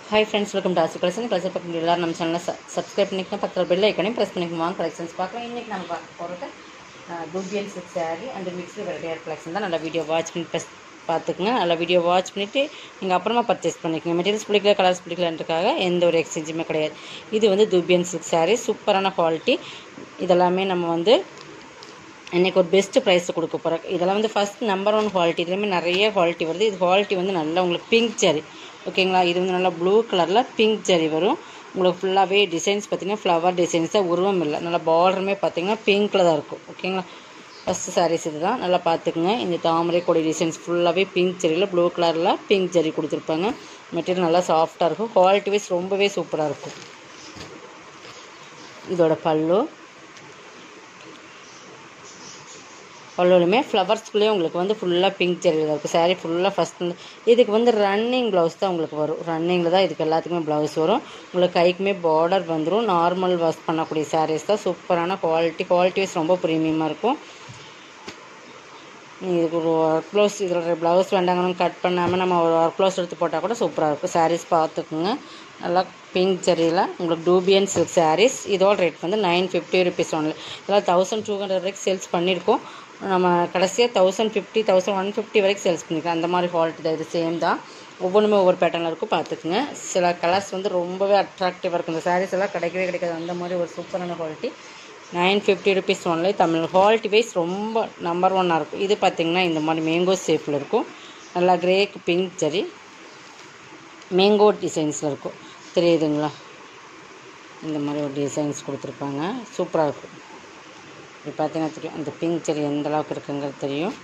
hi friends welcome to Aasi collection collection பக்கம் எல்லாரும் நம்ம சேனலில் சப்ஸ்கிரைப் பண்ணிக்கணும் பக்கத்தில் பெல் ஐக்கனையும் ப்ரெஸ் பண்ணிக்கணும் வாங்க கலெக்ஷன்ஸ் பார்க்கலாம் இன்றைக்கி நம்ம பார்க்க போகிறது குட்வியன் சில்க் சாரீ அண்ட் மிக்ஸ்டு வெரைட்டியாக கலெக்ஷன் தான் நல்லா வீடியோ வாட்ச் பண்ணி ப்ரெஸ் பார்த்துக்குங்க நல்லா வீடியோ வாட்ச் பண்ணிவிட்டு நீங்கள் அப்புறமா பர்ச்சேஸ் பண்ணிக்கோங்க மெட்டீரியல்ஸ் பிடிக்கல கலர்ஸ் பிடிக்கலன்றக்காக எந்த ஒரு எக்ஸ்சேஞ்சுமே கிடையாது இது வந்து துபியன் சில்க் சாரீ சூப்பரான குவாலிட்டி இதெல்லாமே நம்ம வந்து இன்றைக்கி ஒரு பெஸ்ட்டு ப்ரைஸ் கொடுக்க போகிறோம் இதெல்லாம் வந்து ஃபஸ்ட் நம்பர் ஒன் குவாலிட்டி இதுலேயுமே நிறைய குவாலிட்டி வருது இது குவாலிட்டி வந்து நல்லா உங்களுக்கு பிங்க் ஜரி ஓகேங்களா இது வந்து நல்லா ப்ளூ கலரில் பிங்க் ஜரி வரும் உங்களுக்கு ஃபுல்லாகவே டிசைன்ஸ் பார்த்தீங்கன்னா ஃப்ளவர் டிசைன்ஸ் தான் உருவம் இல்லை நல்லா பார்டருமே பார்த்தீங்கன்னா பிங்க்கில் தான் இருக்கும் ஓகேங்களா ஃபஸ்ட்டு சாரீஸ் இது தான் நல்லா பார்த்துக்குங்க இந்த தாமரை கொடி டிசைன்ஸ் ஃபுல்லாகவே பிங்க் ஜரியில் ப்ளூ கலரில் பிங்க் ஜரி கொடுத்துருப்பாங்க மெட்டீரியல் நல்லா சாஃப்டாக இருக்கும் குவாலிட்டி வைஸ் ரொம்பவே சூப்பராக இருக்கும் இதோட பல்லு பல்லுலையுமே ஃப்ளவர்ஸ்குள்ளேயே உங்களுக்கு வந்து ஃபுல்லாக பிங்க் ஜெரியில் இருக்கும் சாரீ ஃபுல்லாக ஃபஸ்ட் வந்து இதுக்கு வந்து ரன்னிங் ப்ளவுஸ் தான் உங்களுக்கு வரும் ரன்னிங்கில் தான் இதுக்கு எல்லாத்துக்குமே ப்ளவுஸ் வரும் உங்களுக்கு கைக்குமே பார்டர் வந்துடும் நார்மல் வாஷ் பண்ணக்கூடிய சாரீஸ் தான் சூப்பரான குவாலிட்டி குவாலிட்டி வைஸ் ரொம்ப ப்ரீமியமாக இருக்கும் நீங்கள் இதுக்கு ஒரு ஒர்க் ப்ளவுஸ் இதில் ப்ளவுஸ் வேண்டாங்கன்னு கட் பண்ணாமல் நம்ம ஒரு ஒர்க் ப்ளவுஸ் எடுத்து போட்டால் கூட சூப்பராக இருக்கும் சாரீஸ் பார்த்துக்குங்க நல்லா பிங்க் ஜெரியில் உங்களுக்கு டூபியன் சில்க் சாரீஸ் இதோட ரேட் வந்து நைன் ஃபிஃப்டி ருபீஸ் ஒன்லி இதெல்லாம் தௌசண்ட் டூ ஹண்ட்ரட் வரைக்கும் சேல்ஸ் பண்ணியிருக்கோம் நம்ம கடைசியாக thousand fifty thousand one fifty வரைக்கும் சேல்ஸ் பண்ணிக்கலாம் அந்த மாதிரி குவாலிட்டி தான் இது சேம் தான் ஒவ்வொன்றுமே ஒவ்வொரு பேட்டர்னில் இருக்கும் பார்த்துக்குங்க சில கலர்ஸ் வந்து ரொம்பவே அட்ராக்டிவாக இருக்கும் இந்த சாரீஸ் எல்லாம் கிடைக்கவே கிடைக்காது அந்த மாதிரி ஒரு சூப்பரான quality nine fifty rupees only Tamil quality wise ரொம்ப நம்பர் ஒன்னாக இருக்கும் இது பார்த்திங்கன்னா இந்த மாதிரி மேங்கோ ஷேப்பில் இருக்கும் நல்லா கிரேக்கு பிங்க் சரி மேங்கோ டிசைன்ஸில் இருக்கும் தெரியுதுங்களா இந்த மாதிரி ஒரு டிசைன்ஸ் கொடுத்துருப்பாங்க சூப்பராக இருக்கும் இது பார்த்தீங்கன்னா தெரியும் அந்த பிங்க் செடி எந்த அளவுக்கு இருக்குங்கிறது தெரியும்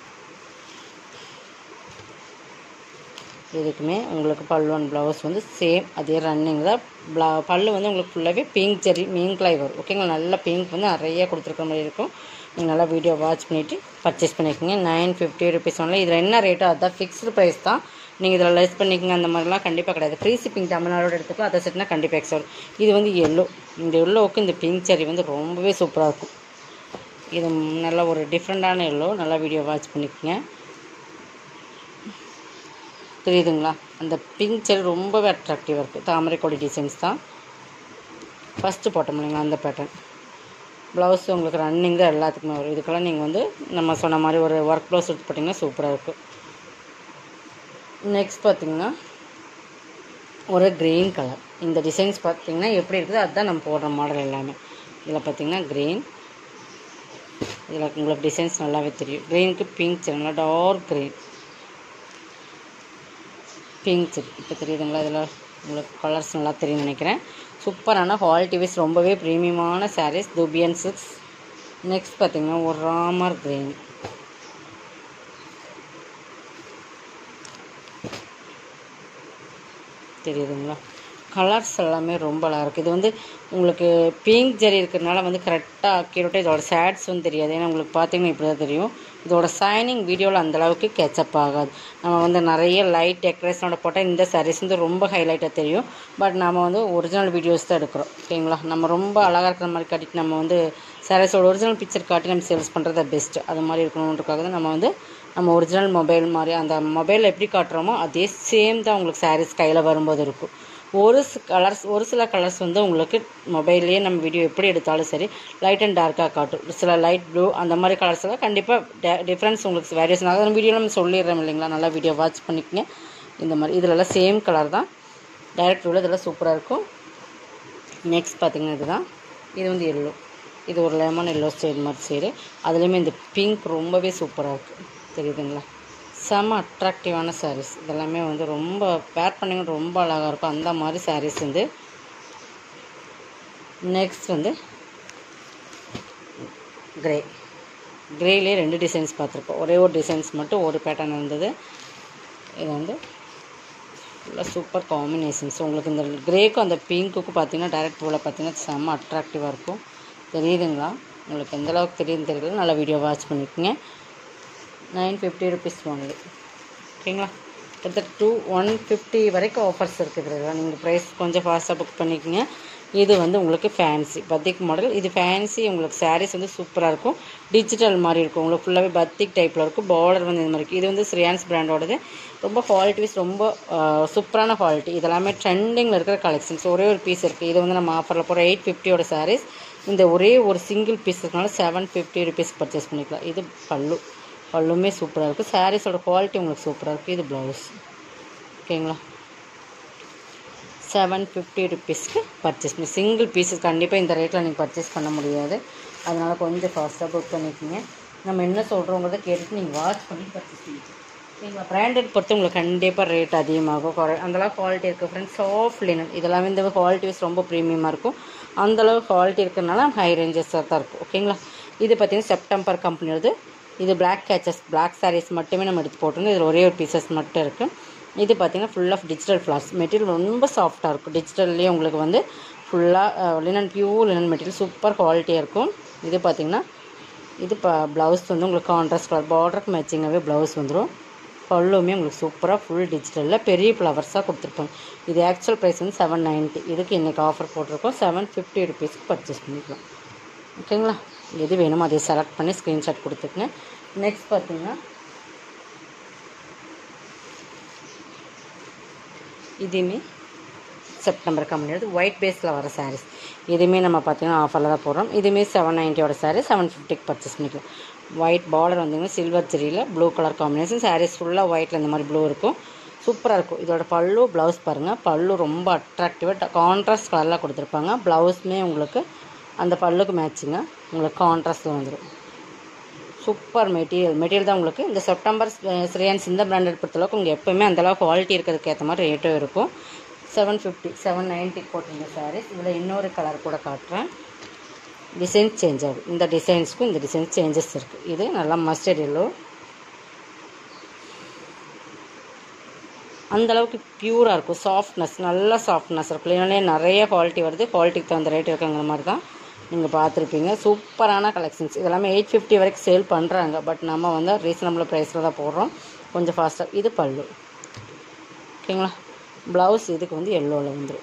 இதுக்குமே உங்களுக்கு பல்லு அண்ட் ப்ளவுஸ் வந்து சேம் அதே ரன்னிங் தான் ப்ளா பல்லு வந்து உங்களுக்கு ஃபுல்லாகவே பிங்க் செடி மீன்களாய் வரும் ஓகேங்களா நல்ல பிங்க் வந்து நிறைய கொடுத்துருக்க மாதிரி இருக்கும் நீங்கள் நல்லா வீடியோ வாட்ச் பண்ணிவிட்டு பர்ச்சேஸ் பண்ணிக்கோங்க நைன் ஃபிஃப்டி ருபீஸ் ஒன்ல இதில் என்ன ரேட்டோ அதுதான் ஃபிக்ஸ்டு ப்ரைஸ் தான் நீங்கள் இதில் லெஸ் பண்ணிக்கங்க அந்த மாதிரிலாம் கண்டிப்பாக கிடையாது ஃப்ரீ ஷிப்பிங் தமிழ்நாடோட எடுத்துக்கலாம் அதை செட்னா கண்டிப்பாக எக்ஸ் வரும் இது வந்து எல்லோ இந்த எல்லோவுக்கு இந்த பிங்க் செடி வந்து ரொம்பவே சூப்பராக இருக்கும் இது நல்ல ஒரு டிஃப்ரெண்ட்டான எல்லோ நல்லா வீடியோ வாட்ச் பண்ணிக்கோங்க தெரியுதுங்களா அந்த பிங்க் செடி ரொம்பவே அட்ராக்டிவாக இருக்குது தாமரை கொடி டிசைன்ஸ் தான் ஃபஸ்ட்டு போட்டோம் இல்லைங்களா அந்த பேட்டர்ன் ப்ளவுஸ் உங்களுக்கு ரன்னிங் தான் எல்லாத்துக்குமே வரும் இதுக்கெல்லாம் நீங்கள் வந்து நம்ம சொன்ன மாதிரி ஒரு ஒர்க் ப்ளவுஸ் எடுத்து போட்டிங்கன்னா சூப்பராக இருக்கும் நெக்ஸ்ட் பார்த்திங்கன்னா ஒரு க்ரீன் கலர் இந்த டிசைன்ஸ் பார்த்திங்கன்னா எப்படி இருக்குது அதுதான் நம்ம போடுற மாடல் எல்லாமே இதில் பார்த்திங்கன்னா க்ரீன் இதில் உங்களுக்கு டிசைன்ஸ் நல்லாவே தெரியும் க்ரீனுக்கு பிங்க் சரி நல்லா டார்க் க்ரீன் பிங்க் சரி இப்போ தெரியுதுங்களா இதில் உங்களுக்கு கலர்ஸ் நல்லா தெரியும் நினைக்கிறேன் சூப்பரான குவாலிட்டி வைஸ் ரொம்பவே ப்ரீமியமான சாரீஸ் துபியன் சிக்ஸ் நெக்ஸ்ட் பார்த்திங்கன்னா ஒரு ராமர் க்ரீன் தெரியுதுங்களா கலர்ஸ் எல்லாமே ரொம்ப அழகாக இருக்குது இது வந்து உங்களுக்கு பிங்க் ஜெரி இருக்கிறதுனால வந்து கரெக்டாக அக்யூரேட்டாக இதோட ஷேட்ஸ் வந்து தெரியாது ஏன்னா உங்களுக்கு பார்த்தீங்கன்னா இப்படி தான் தெரியும் இதோட ஷைனிங் வீடியோவில் அந்தளவுக்கு கேச்சப் ஆகாது நம்ம வந்து நிறைய லைட் டெக்கரேஷனோட போட்டால் இந்த சாரீஸ் வந்து ரொம்ப ஹைலைட்டாக தெரியும் பட் நம்ம வந்து ஒரிஜினல் வீடியோஸ் தான் எடுக்கிறோம் ஓகேங்களா நம்ம ரொம்ப அழகாக இருக்கிற மாதிரி காட்டிட்டு நம்ம வந்து சாரீஸோட ஒரிஜினல் பிக்சர் காட்டி நம்ம சேல்ஸ் பண்ணுறது பெஸ்ட்டு அது மாதிரி இருக்கணுன்றக்காக தான் நம்ம வந்து நம்ம ஒரிஜினல் மொபைல் மாதிரி அந்த மொபைலில் எப்படி காட்டுறோமோ அதே சேம் தான் உங்களுக்கு சாரீஸ் கையில் வரும்போது இருக்கும் ஒரு கலர்ஸ் ஒரு சில கலர்ஸ் வந்து உங்களுக்கு மொபைல்லையே நம்ம வீடியோ எப்படி எடுத்தாலும் சரி லைட் அண்ட் டார்க்காக காட்டும் சில லைட் ப்ளூ அந்த மாதிரி கலர்ஸ் எல்லாம் கண்டிப்பாக டிஃப்ரென்ஸ் உங்களுக்கு வேரியேஷன் ஆகும் வீடியோவில் நம்ம சொல்லிடுறோம் இல்லைங்களா நல்லா வீடியோ வாட்ச் பண்ணிக்கங்க இந்த மாதிரி இதிலெல்லாம் சேம் கலர் தான் டைரக்ட் வியூவில் இதெல்லாம் சூப்பராக இருக்கும் நெக்ஸ்ட் பார்த்திங்கன்னா இதுதான் இது வந்து எல்லோ இது ஒரு லெமன் எல்லோ ஷேட் மாதிரி சைடு அதுலேயுமே இந்த பிங்க் ரொம்பவே சூப்பராக இருக்குது தெரியுதுங்களா செம்ம அட்ராக்டிவான சாரீஸ் இதெல்லாமே வந்து ரொம்ப பேர் பண்ணிங்க ரொம்ப அழகாக இருக்கும் அந்த மாதிரி சாரீஸ் வந்து நெக்ஸ்ட் வந்து கிரே கிரேலே ரெண்டு டிசைன்ஸ் பார்த்துருக்கோம் ஒரே ஒரு டிசைன்ஸ் மட்டும் ஒரு பேட்டர்ன் இருந்தது இது வந்து ஃபுல்லாக சூப்பர் காம்பினேஷன்ஸ் உங்களுக்கு இந்த கிரேக்கும் அந்த பிங்க்குக்கும் பார்த்தீங்கன்னா டைரக்ட் போல் பார்த்தீங்கன்னா செம்ம அட்ராக்டிவாக இருக்கும் தெரியுதுங்களா உங்களுக்கு எந்த அளவுக்கு தெரியுதுன்னு தெரியல நல்லா வீடியோ வாட்ச் பண்ணிக்கோங்க நைன் ஃபிஃப்டி ருபீஸ் ஒன்லி ஓகேங்களா கிட்டத்தட்ட டூ ஒன் ஃபிஃப்டி வரைக்கும் ஆஃபர்ஸ் இருக்குது இதில் நீங்கள் ப்ரைஸ் கொஞ்சம் ஃபாஸ்ட்டாக புக் பண்ணிக்கோங்க இது வந்து உங்களுக்கு ஃபேன்சி பத்திக் மாடல் இது ஃபேன்சி உங்களுக்கு சாரீஸ் வந்து சூப்பராக இருக்கும் டிஜிட்டல் மாதிரி இருக்கும் உங்களுக்கு ஃபுல்லாகவே பத்திக் டைப்பில் இருக்கும் பார்டர் வந்து இந்த மாதிரி இருக்கும் இது வந்து ஸ்ரீயான்ஸ் பிராண்டோடது ரொம்ப குவாலிட்டி வைஸ் ரொம்ப சூப்பரான குவாலிட்டி இதெல்லாமே ட்ரெண்டிங்கில் இருக்கிற கலெக்ஷன்ஸ் ஒரே ஒரு பீஸ் இருக்குது இது வந்து நம்ம ஆஃபரில் போகிற எயிட் ஃபிஃப்டியோட சாரீஸ் இந்த ஒரே ஒரு சிங்கிள் பீஸ் இருக்கனால செவன் ஃபிஃப்டி ருபீஸ் பர்ச்சேஸ் பண்ணிக்கலாம் இது பல்லு பல்லுமே சூப்பராக இருக்குது சாரீஸோட குவாலிட்டி உங்களுக்கு சூப்பராக இருக்குது இது ப்ளவுஸ் ஓகேங்களா செவன் ஃபிஃப்டி ருபீஸ்க்கு பர்ச்சேஸ் பண்ணி சிங்கிள் பீஸஸ் கண்டிப்பாக இந்த ரேட்டில் நீங்கள் பர்ச்சேஸ் பண்ண முடியாது அதனால் கொஞ்சம் ஃபாஸ்ட்டாக புக் பண்ணிக்கோங்க நம்ம என்ன சொல்கிறோங்கிறத கேட்டுட்டு நீங்கள் வாட்ச் பண்ணி பர்ச்சேஸ் பண்ணிக்கலாம் நீங்கள் பிராண்டட் பொறுத்து உங்களுக்கு கண்டிப்பாக ரேட் அதிகமாகும் குறை அந்தளவு குவாலிட்டி இருக்குது ஃப்ரெண்ட்ஸ் சாஃப்ட் லினன் இதெல்லாமே இந்த குவாலிட்டி வைஸ் ரொம்ப ப்ரீமியமாக இருக்கும் அந்தளவு குவாலிட்டி இருக்கிறதுனால ஹை ரேஞ்சஸாக தான் இருக்கும் ஓகேங்களா இது பார்த்தீங்கன்னா செப்டம்பர் கம்பெனியோடது இது பிளாக் கேச்சஸ் பிளாக் சாரீஸ் மட்டுமே நம்ம எடுத்து போட்டுருங்க இதில் ஒரே ஒரு பீசஸ் மட்டும் இருக்குது இது பார்த்தீங்கன்னா full of digital flowers material ரொம்ப சாஃப்டாக இருக்கும் டிஜிட்டல்லேயே உங்களுக்கு வந்து ஃபுல்லாக linen pure linen material super குவாலிட்டியாக இருக்கும் இது பார்த்தீங்கன்னா இது இப்போ ப்ளவுஸ் வந்து உங்களுக்கு கான்ட்ராஸ்ட் கலர் பார்டருக்கு மேட்சிங்காகவே ப்ளவுஸ் வந்துடும் பல்லுமே உங்களுக்கு சூப்பராக ஃபுல் டிஜிட்டலில் பெரிய ஃப்ளவர்ஸாக கொடுத்துருப்பாங்க இது ஆக்சுவல் ப்ரைஸ் வந்து செவன் நைன்ட்டி இதுக்கு இன்றைக்கி ஆஃபர் போட்டிருக்கோம் செவன் ஃபிஃப்டி ருபீஸ்க்கு பர்ச்சேஸ் பண்ணிக்கலாம் ஓகேங்களா எது வேணுமோ அதை செலக்ட் பண்ணி ஸ்க்ரீன்ஷாட் கொடுத்துக்குங்க நெக்ஸ்ட் பார்த்தீங்கன்னா இதுவுமே செப்டம்பர் கம்பெனியோட ஒயிட் பேஸில் வர சாரீஸ் இதுவுமே நம்ம பார்த்தீங்கன்னா ஆஃபரில் தான் போடுறோம் இதுவுமே செவன் நைன்ட்டியோட சாரீ செவன் ஃபிஃப்டிக்கு பர்ச்சேஸ் பண்ணிக்கலாம் ஒயிட் பார்டர் வந்தீங்கன்னா சில்வர் ஜெரியில் ப்ளூ கலர் காம்பினேஷன் சாரீஸ் ஃபுல்லாக ஒயிட்டில் இந்த மாதிரி ப்ளூ இருக்கும் சூப்பராக இருக்கும் இதோட பல்லு ப்ளவுஸ் பாருங்கள் பல்லு ரொம்ப அட்ராக்டிவாக கான்ட்ராஸ்ட் கலரில் கொடுத்துருப்பாங்க ப்ளவுஸுமே உங்களுக்கு அந்த பல்லுக்கு மேட்சிங்க உங்களுக்கு கான்ட்ராஸ்ட்டில் வந்துடும் சூப்பர் மெட்டீரியல் மெட்டீரியல் தான் உங்களுக்கு இந்த செப்டம்பர் ஸ்ரீயான்ஸ் இந்த பிராண்டட் பொறுத்தளவுக்கு உங்களுக்கு எப்போவுமே அந்தளவுக்கு குவாலிட்டி இருக்கிறதுக்கு ஏற்ற மாதிரி ரேட்டும் இருக்கும் செவன் ஃபிஃப்டி செவன் நைன்ட்டி போட்டிருந்த சாரீஸ் இதில் இன்னொரு கலர் கூட காட்டுறேன் டிசைன் சேஞ்ச் ஆகும் இந்த டிசைன்ஸ்க்கும் இந்த டிசைன் சேஞ்சஸ் இருக்குது இது நல்லா மஸ்டர்ட் எல்லோ அந்தளவுக்கு பியூராக இருக்கும் சாஃப்ட்னஸ் நல்ல சாஃப்ட்னஸ் இருக்கும் இல்லைனாலே நிறைய குவாலிட்டி வருது குவாலிட்டிக்கு தகுந்த ரேட் இருக்குங்கிற மாதிரி தான் நீங்கள் பார்த்துருப்பீங்க சூப்பரான கலெக்ஷன்ஸ் இதெல்லாமே எயிட் ஃபிஃப்டி வரைக்கும் சேல் பண்ணுறாங்க பட் நம்ம வந்து ரீசனபிள் ப்ரைஸில் தான் போடுறோம் கொஞ்சம் ஃபாஸ்ட்டாக இது பல்லு ஓகேங்களா ப்ளவுஸ் இதுக்கு வந்து எல்லோவில் வந்துடும்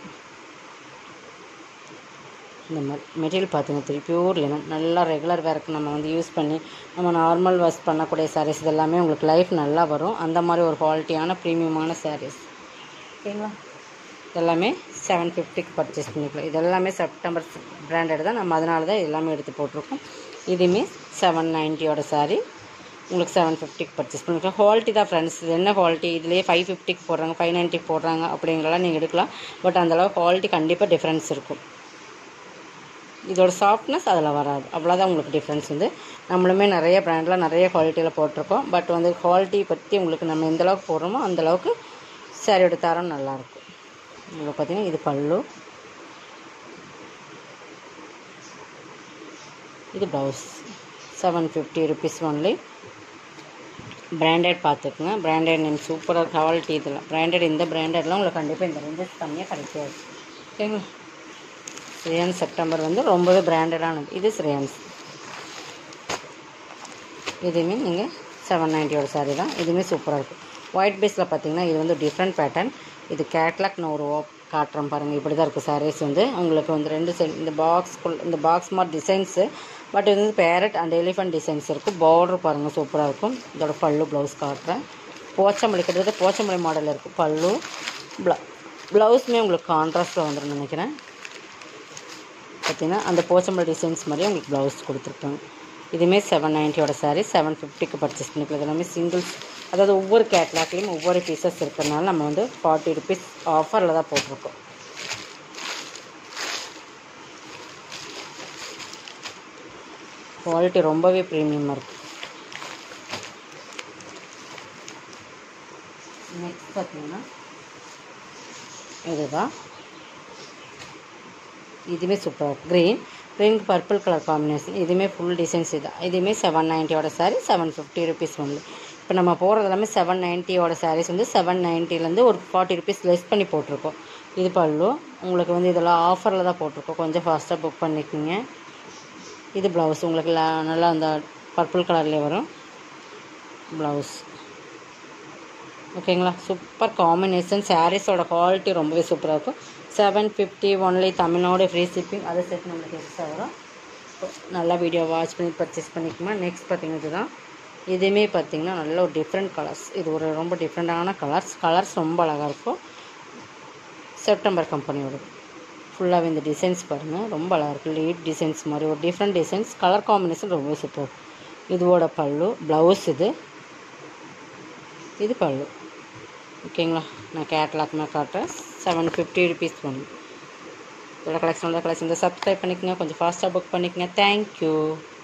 இந்த மாதிரி மெட்டீரியல் பார்த்துங்க தெரியும் பியூர் லினன் நல்லா ரெகுலர் வேர்க்கு நம்ம வந்து யூஸ் பண்ணி நம்ம நார்மல் வாஷ் பண்ணக்கூடிய சாரீஸ் இதெல்லாமே உங்களுக்கு லைஃப் நல்லா வரும் அந்த மாதிரி ஒரு குவாலிட்டியான ப்ரீமியமான சாரீஸ் ஓகேங்களா எல்லாமே செவன் ஃபிஃப்டிக்கு பர்ச்சேஸ் பண்ணிக்கலாம் இது எல்லாமே செப்டம்பர் பிராண்டட் தான் நம்ம அதனால தான் எல்லாமே எடுத்து போட்டிருக்கோம் இதுவுமே செவன் நைன்ட்டியோட சாரீ உங்களுக்கு செவன் ஃபிஃப்டிக்கு பர்ச்சேஸ் பண்ணிக்கலாம் குவாலிட்டி தான் ஃப்ரெண்ட்ஸ் இது என்ன குவாலிட்டி இதுலேயே ஃபைவ் ஃபிஃப்டிக்கு போடுறாங்க ஃபைவ் நைன்ட்டிக்கு போடுறாங்க அப்படிங்கிறலாம் நீங்கள் எடுக்கலாம் பட் அந்தளவு குவாலிட்டி கண்டிப்பாக டிஃப்ரென்ஸ் இருக்கும் இதோட சாஃப்ட்னஸ் அதில் வராது அவ்வளோதான் உங்களுக்கு டிஃப்ரென்ஸ் வந்து நம்மளுமே நிறைய ப்ராண்டில் நிறைய குவாலிட்டியில் போட்டிருக்கோம் பட் வந்து குவாலிட்டி பற்றி உங்களுக்கு நம்ம எந்த அளவுக்கு போடுறோமோ அந்தளவுக்கு சாரியோட தரம் நல்லாயிருக்கும் உங்களுக்கு பார்த்தீங்கன்னா இது பல்லு இது blouse seven fifty rupees only branded பார்த்துக்குங்க பிராண்டட் நேம் சூப்பராக குவாலிட்டி இதெல்லாம் பிராண்டட் இந்த பிராண்டட்லாம் உங்களுக்கு கண்டிப்பாக இந்த ரேஞ்சஸ் கம்மியாக கிடைக்காது ஓகேங்களா ஸ்ரேயான்ஸ் செப்டம்பர் வந்து ரொம்பவே பிராண்டடானது இது ஸ்ரேயான்ஸ் இதுவுமே நீங்கள் செவன் நைன்ட்டியோட சாரீ தான் இதுவுமே சூப்பராக இருக்கும் ஒயிட் பேஸில் பார்த்தீங்கன்னா இது வந்து டிஃப்ரெண்ட் பேட்டர்ன் இது கேட்லாக் நான் ஒரு ஓப் காட்டுறேன் பாருங்கள் இப்படி தான் இருக்குது சாரீஸ் வந்து உங்களுக்கு வந்து ரெண்டு செட் இந்த பாக்ஸ் இந்த பாக்ஸ் மாதிரி டிசைன்ஸு பட் இது வந்து பேரட் அண்ட் எலிஃபண்ட் டிசைன்ஸ் இருக்கும் பார்டர் பாருங்கள் சூப்பராக இருக்கும் இதோட பல்லு ப்ளவுஸ் காட்டுறேன் போச்சமல்லி கிட்டத்தட்ட போச்சமல்லி மாடலில் இருக்கும் பல்லு ப்ள ப்ளவுஸுமே உங்களுக்கு கான்ட்ராஸ்ட்டில் வந்துடும் நினைக்கிறேன் பார்த்தீங்கன்னா அந்த போச்சம்பள்ளி டிசைன்ஸ் மாதிரியே உங்களுக்கு ப்ளவுஸ் கொடுத்துருப்பாங்க இதுவுமே செவன் நைன்ட்டியோட சாரீ செவன் ஃபிஃப்டிக்கு பர்ச்சேஸ் பண்ணிக்கலாம் இது எல்லாமே சிங்கிள்ஸ் அதாவது ஒவ்வொரு கேட்லாக்லேயும் ஒவ்வொரு பீசஸ் இருக்கிறதுனால நம்ம வந்து ஃபார்ட்டி ருபீஸ் ஆஃபரில் தான் போட்டிருக்கோம் குவாலிட்டி ரொம்பவே ப்ரீமியமாக இருக்குது நெக்ஸ்ட் பார்த்தீங்கன்னா இதுதான் இதுவுமே சூப்பராக இருக்கும் க்ரீன் க்ரீனுக்கு பர்பிள் கலர் காம்பினேஷன் இதுவுமே ஃபுல் டிசைன்ஸ் இதுதான் இதுவுமே செவன் நைன்ட்டியோட saree seven fifty rupees only இப்போ நம்ம போகிறது எல்லாமே செவன் நைன்ட்டியோட சாரீஸ் வந்து செவன் நைன்ட்டிலேருந்து ஒரு ஃபார்ட்டி ருபீஸ் லெஸ் பண்ணி போட்டிருக்கோம் இது பல்லு உங்களுக்கு வந்து இதெல்லாம் ஆஃபரில் தான் போட்டிருக்கோம் கொஞ்சம் ஃபாஸ்ட்டாக புக் பண்ணிக்கோங்க இது ப்ளவுஸ் உங்களுக்கு ல- நல்லா அந்த பர்பிள் கலர்லேயே வரும் ப்ளவுஸ் ஓகேங்களா சூப்பர் காம்பினேஷன் சாரீஸோட குவாலிட்டி ரொம்பவே சூப்பராக இருக்கும் seven fifty only Tamil Nadu free shipping அதை சேர்த்து நம்மளுக்கு எக்ஸ்ட்ரா வரும் நல்லா வீடியோ வாட்ச் பண்ணி பர்ச்சேஸ் பண்ணிக்கோமா நெக்ஸ்ட் பார்த்தீங்கன்னா இதுதான் இதுவுமே பார்த்தீங்கன்னா நல்ல ஒரு டிஃப்ரெண்ட் கலர்ஸ் இது ஒரு ரொம்ப டிஃப்ரெண்ட்டான கலர்ஸ் கலர்ஸ் ரொம்ப அழகாக இருக்கும் செப்டம்பர் கம்பெனியோட ஃபுல்லாகவே இந்த டிசைன்ஸ் பாருங்கள் ரொம்ப அழகாக இருக்குது லீட் டிசைன்ஸ் மாதிரி ஒரு டிஃப்ரெண்ட் டிசைன்ஸ் கலர் காம்பினேஷன் ரொம்ப சூப்பர் இதுவோட பல்லு ப்ளவுஸ் இது இது பல்லு ஓகேங்களா நான் கேட்லாக்மே காட்டுறேன் செவன் ஃபிஃப்டி ருபீஸ் பண்ணு இதோட கலெக்ஷனோட கலெக்ஷன் சப்ஸ்கிரைப் பண்ணிக்கோங்க கொஞ்சம் ஃபாஸ்ட்டாக புக் பண்ணிக்கோங்க தேங்க்யூ